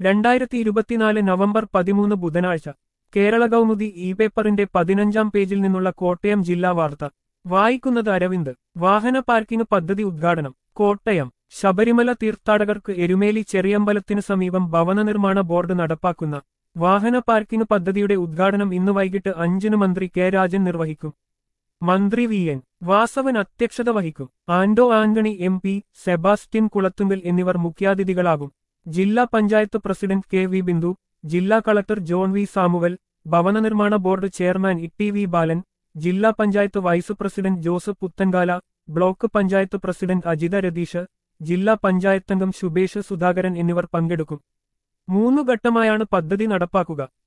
രണ്ടായിരത്തി ഇരുപത്തിനാല് നവംബർ പതിമൂന്ന് ബുധനാഴ്ച കേരള കൗമുദി ഇ പേപ്പറിന്റെ പതിനഞ്ചാം പേജിൽ നിന്നുള്ള കോട്ടയം ജില്ലാ വാർത്ത വായിക്കുന്നത് അരവിന്ദ് വാഹന പാർക്കിംഗ് പദ്ധതി ഉദ്ഘാടനം കോട്ടയം ശബരിമല തീർത്ഥാടകർക്ക് എരുമേലി ചെറിയമ്പലത്തിനു സമീപം ഭവന നിർമ്മാണ ബോർഡ് നടപ്പാക്കുന്ന വാഹന പാർക്കിംഗ് പദ്ധതിയുടെ ഉദ്ഘാടനം ഇന്ന് വൈകിട്ട് അഞ്ചിന് മന്ത്രി കെ രാജൻ നിർവഹിക്കും മന്ത്രി വി എൻ വാസവൻ അധ്യക്ഷത വഹിക്കും ആന്റോ ആന്റണി എം പി സെബാസ്റ്റ്യൻ കുളത്തുങ്കൽ എന്നിവർ മുഖ്യാതിഥികളാകും ജില്ലാ panchayat president K V Bindu ജില്ലാ കളക്ടർ ജോൺ വി സാമുവൽ ഭവന നിർമ്മാണ board chairman E V Balan ജില്ലാ panchayat vice president Joseph Puthenkala block panchayat president Ajitha Ratheesh ജില്ലാ പഞ്ചായത്തംഗം ശുഭേഷ് സുധാകരൻ എന്നിവർ പങ്കെടുക്കും മൂന്നു ഘട്ടമായാണ് പദ്ധതി നടപ്പാക്കുക